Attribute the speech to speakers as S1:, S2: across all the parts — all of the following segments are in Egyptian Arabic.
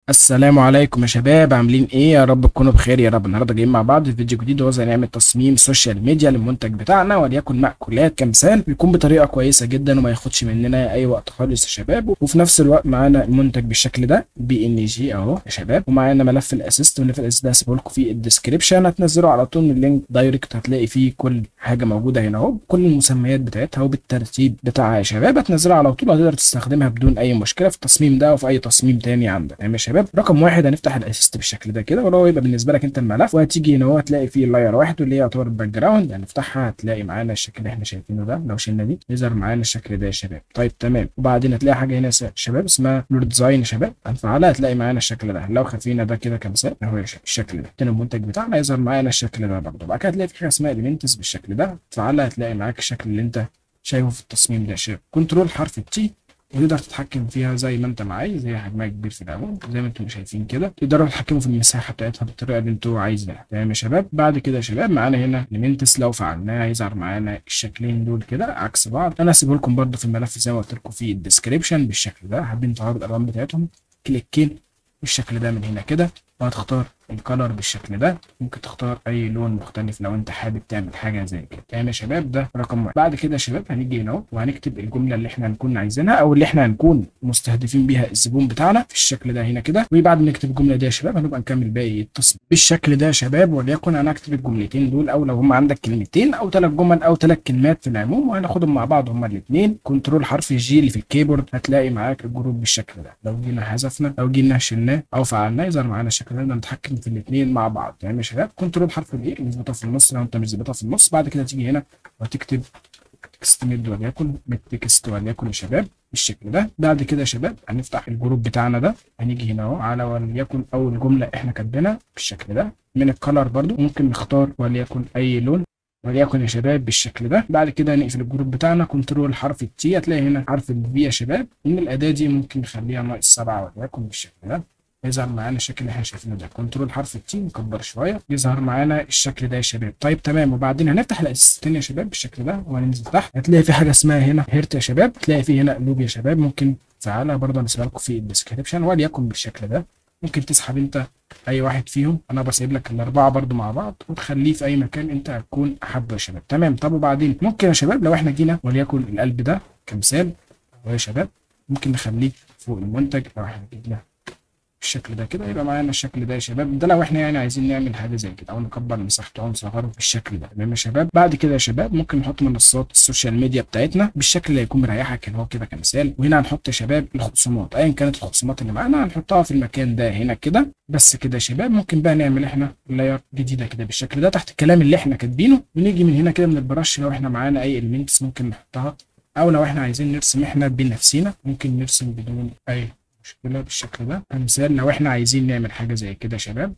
S1: السلام عليكم يا شباب عاملين ايه يا رب تكونوا بخير يا رب النهارده جايين مع بعض في فيديو جديد وهو ازاي نعمل تصميم سوشيال ميديا للمنتج بتاعنا وليكن مأكولات كمثال ويكون بطريقه كويسه جدا وما ياخدش مننا اي وقت خالص يا شباب وفي نفس الوقت معانا المنتج بالشكل ده بي ان جي اهو يا شباب ومعانا ملف الاسيست ملف الاسيست ده هسيبه لكم في الديسكربشن هتنزله على طول من اللينك دايركت هتلاقي فيه كل حاجه موجوده هنا اهو كل المسميات بتاعتها وبالترتيب بتاعها يا شباب هتنزلها على طول وهتقدر تستخدمها بدون اي مشكله في التصميم ده وفي اي تصميم تاني عندك تمام يا شباب رقم واحد هنفتح الاسيست بالشكل ده كده ولو يبقى بالنسبه لك انت الملف وهتيجي هنا اهو هتلاقي فيه لاير واحد واللي هي يعتبر الباك جراوند هنفتحها هتلاقي معانا الشكل اللي احنا شايفينه ده لو شلنا دي يظهر معانا الشكل ده يا شباب طيب تمام وبعدين هتلاقي حاجه هنا يا شباب اسمها لور ديزاين يا شباب هنفعلها هتلاقي معانا الشكل ده لو خفينا ده كده كمثال اهو يا شباب الشكل ده تاني المنتج بتاعنا يظهر معانا الشكل ده برضه بعد كده هتلاقي في حاجه اسمها اليمنتس بالشكل ده تفعلها هتلاقي معاك الشكل اللي انت شايفه في التصميم ده يا شباب كنترول حرف التي وتقدر تتحكم فيها زي ما انت عايز هي حجمها كبير في الاول زي ما انتم شايفين كده تقدروا تتحكموا في المساحه بتاعتها بالطريقه اللي انتوا عايزينها تمام يا شباب بعد كده يا شباب معانا هنا ليمنتس لو فعلناه هيظهر معانا الشكلين دول كده عكس بعض انا هسيبه لكم برده في الملف زي ما قلت لكم في الديسكربشن بالشكل ده حابين تغيروا الالوان بتاعتهم كليكين بالشكل ده من هنا كده وهتختار الكالر بالشكل ده ممكن تختار اي لون مختلف لو انت حابب تعمل حاجه زي كده تمام يا شباب ده رقم واحد بعد كده يا شباب هنيجي هنا اهو وهنكتب الجمله اللي احنا هنكون عايزينها او اللي احنا هنكون مستهدفين بيها الزبون بتاعنا في الشكل ده هنا كده وبعد ما نكتب الجمله دي يا شباب هنبقى نكمل باقي التصميم بالشكل ده يا شباب وليكن انا اكتب الجملتين دول او لو هم عندك كلمتين او ثلاث جمل او ثلاث كلمات في العموم وهناخدهم مع بعض هما الاثنين كنترول حرف الجي اللي في الكيبورد هتلاقي معاك الجروب بالشكل ده لو جينا حذفنا او جينا شلناه او فعلناه يظهر معانا الشكل ده نتحكم في الاثنين مع بعض تمام يا شباب كنترول حرف الايه اللي ظبطها في النص لو انت مش ظابطها في النص بعد كده تيجي هنا وتكتب تكست ميد وليكن ميد تكست وليكن يا شباب بالشكل ده بعد كده يا شباب هنفتح الجروب بتاعنا ده هنيجي هنا اهو على وليكن اول جمله احنا كاتبينها بالشكل ده من الكلر برضو ممكن نختار وليكن اي لون وليكن يا شباب بالشكل ده بعد كده نقفل الجروب بتاعنا كنترول حرف التي هتلاقي هنا حرف الفي يا شباب من الاداه دي ممكن نخليها ناقص سبعه وليكن بالشكل ده يظهر معانا الشكل اللي احنا شايفينه ده كنترول حرف التي نكبر شويه يظهر معانا الشكل ده يا شباب طيب تمام وبعدين هنفتح الاسيستين يا شباب بالشكل ده وهننزل تحت هتلاقي في حاجه اسمها هنا هيرت يا شباب هتلاقي في هنا قلوب يا شباب ممكن تفعلها برضه هنسيبها لكم في الديسكربشن وليكن بالشكل ده ممكن تسحب انت اي واحد فيهم انا بسيب لك الاربعه برضو مع بعض وتخليه في اي مكان انت هتكون احبه يا شباب تمام طب وبعدين ممكن يا شباب لو احنا جينا وليكن القلب ده كمثال اهو يا شباب ممكن نخليه فوق المنتج لو احنا جبنا بالشكل ده كده يبقى معانا الشكل ده يا شباب ده لو احنا يعني عايزين نعمل حاجه زي كده او نكبر مساحته او نصغره بالشكل ده تمام يا شباب بعد كده يا شباب ممكن نحط منصات السوشيال ميديا بتاعتنا بالشكل اللي هيكون مريحك اللي هو كده كمثال وهنا هنحط يا شباب الخصومات ايا كانت الخصومات اللي معانا هنحطها في المكان ده هنا كده بس كده يا شباب ممكن بقى نعمل احنا لاير جديده كده بالشكل ده تحت الكلام اللي احنا كاتبينه ونيجي من هنا كده من البرش لو احنا معانا اي المنتس ممكن نحطها او لو احنا عايزين نرسم احنا بنفسنا ممكن نرسم بدون اي مشكلة بالشكل ده كمثال لو احنا عايزين نعمل حاجة زي كده يا شباب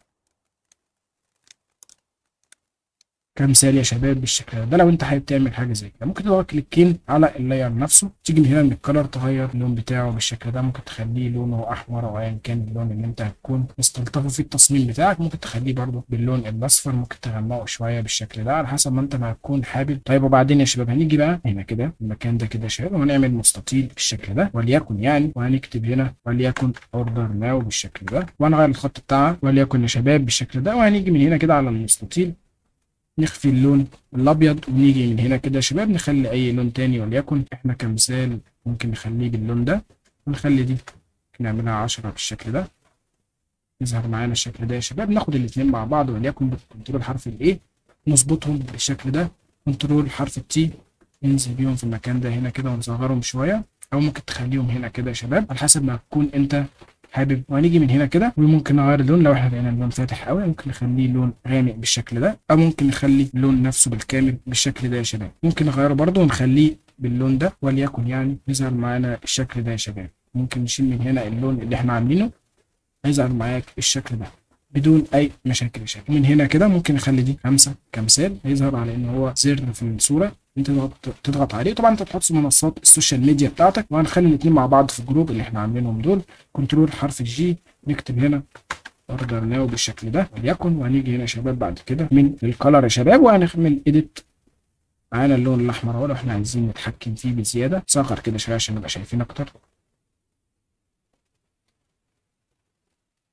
S1: كمثال يا شباب بالشكل ده ده لو انت حابب تعمل حاجه زي كده ممكن تضغط كليكين على اللاير نفسه تيجي من هنا من الكلر تغير اللون بتاعه بالشكل ده ممكن تخليه لونه احمر او ايا كان اللون اللي انت هتكون مستلطفه في التصميم بتاعك ممكن تخليه برده باللون الاصفر ممكن تغمقه شويه بالشكل ده على حسب ما انت ما هتكون حابب طيب وبعدين يا شباب هنيجي بقى هنا كده المكان ده كده يا شباب وهنعمل مستطيل بالشكل ده وليكن يعني وهنكتب هنا وليكن اوردر ناو بالشكل ده وهنغير الخط بتاعها وليكن يا شباب بالشكل ده وهنيجي من هنا كده على المستطيل نخفي اللون الابيض ونيجي من هنا كده يا شباب نخلي اي لون تاني وليكن احنا كمثال ممكن نخليه باللون ده ونخلي دي نعملها عشرة بالشكل ده يظهر معانا الشكل ده يا شباب ناخد الاتنين مع بعض وليكن بكنترول حرف الايه نظبطهم بالشكل ده كنترول حرف التي ننزل بيهم في المكان ده هنا كده ونصغرهم شويه او ممكن تخليهم هنا كده يا شباب على حسب ما تكون انت حابب وهنيجي من هنا كده وممكن نغير اللون لو احنا لقينا اللون فاتح قوي ممكن نخليه لون غامق بالشكل ده او ممكن نخلي اللون نفسه بالكامل بالشكل ده يا شباب ممكن نغيره برده ونخليه باللون ده وليكن يعني يظهر معانا الشكل ده يا شباب ممكن نشيل من هنا اللون اللي احنا عاملينه هيظهر معاك الشكل ده بدون اي مشاكل يا شباب من هنا كده ممكن نخلي دي خمسة كمثال هيظهر على ان هو زر في الصوره انت تضغط عليه طبعا انت تحط منصات السوشيال ميديا بتاعتك وهنخلي الاثنين مع بعض في الجروب اللي احنا عاملينهم دول كنترول حرف الجي نكتب هنا اوردر ناو بالشكل ده وليكن وهنيجي هنا يا شباب بعد كده من الكلر يا شباب وهنعمل اديت معانا اللون الاحمر اهو لو احنا عايزين نتحكم فيه بزياده صغر كده شويه عشان نبقى شايفين اكتر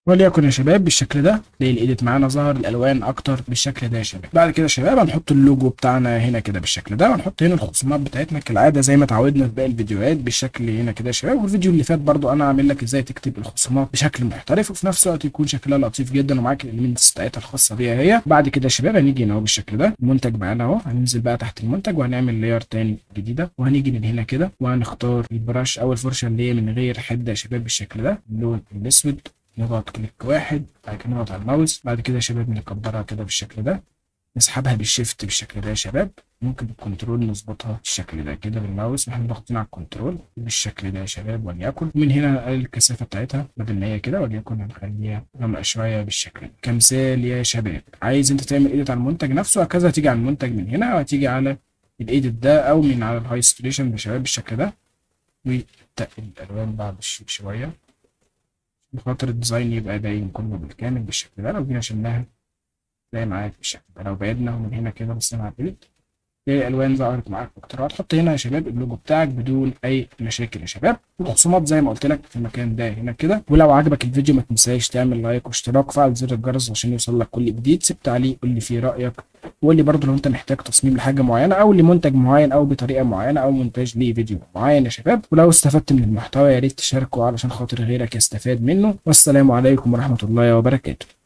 S1: وليكن يا شباب بالشكل ده تلاقي الايديت معانا ظهر الالوان اكتر بالشكل ده يا شباب بعد كده يا شباب هنحط اللوجو بتاعنا هنا كده بالشكل ده وهنحط هنا الخصومات بتاعتنا كالعاده زي ما اتعودنا في باقي الفيديوهات بالشكل هنا كده يا شباب والفيديو اللي فات برضو انا عامل لك ازاي تكتب الخصومات بشكل محترف وفي نفس الوقت يكون شكلها لطيف جدا ومعاك الاليمنتس بتاعتها الخاصه بيها هي بعد كده يا شباب هنيجي هنا اهو بالشكل ده المنتج معانا اهو هننزل بقى تحت المنتج وهنعمل لاير تاني جديده وهنيجي من هنا كده وهنختار البراش او الفرشه اللي هي من غير حده يا شباب بالشكل ده اللون الاسود نضغط كليك واحد بعد كده نضغط على الماوس بعد كده يا شباب نكبرها كده بالشكل ده نسحبها بالشيفت بالشكل ده يا شباب ممكن بالكنترول نظبطها بالشكل ده كده بالماوس واحنا ضاغطين على الكنترول بالشكل ده يا شباب وليكن من هنا نقلل الكثافه بتاعتها بدل ما هي كده وليكن هنخليها غامقه شويه بالشكل ده كمثال يا شباب عايز انت تعمل ايديت على المنتج نفسه هكذا هتيجي على المنتج من هنا وهتيجي على الايديت ده او من على الهاي ستريشن يا شباب بالشكل ده وتقل الالوان بعد شويه بخاطر الديزاين يبقى باين كله بالكامل بالشكل ده لو جينا شلناها تلاقي معاك بالشكل ده لو بعدنا من هنا كده بصينا على الإيديت تلاقي الألوان ظهرت معاك أكتر هتحط هنا يا شباب اللوجو بتاعك بدون أي مشاكل يا شباب والخصومات زي ما قلت لك في المكان ده هنا كده ولو عجبك الفيديو ما تنساش تعمل لايك واشتراك وفعل زر الجرس عشان يوصل لك كل جديد سيب تعليق قول لي فيه رأيك وقول لي برضه لو انت محتاج تصميم لحاجه معينه او لمنتج معين او بطريقه معينه او مونتاج لفيديو معين يا شباب ولو استفدت من المحتوى يا ريت تشاركه علشان خاطر غيرك يستفاد منه والسلام عليكم ورحمه الله وبركاته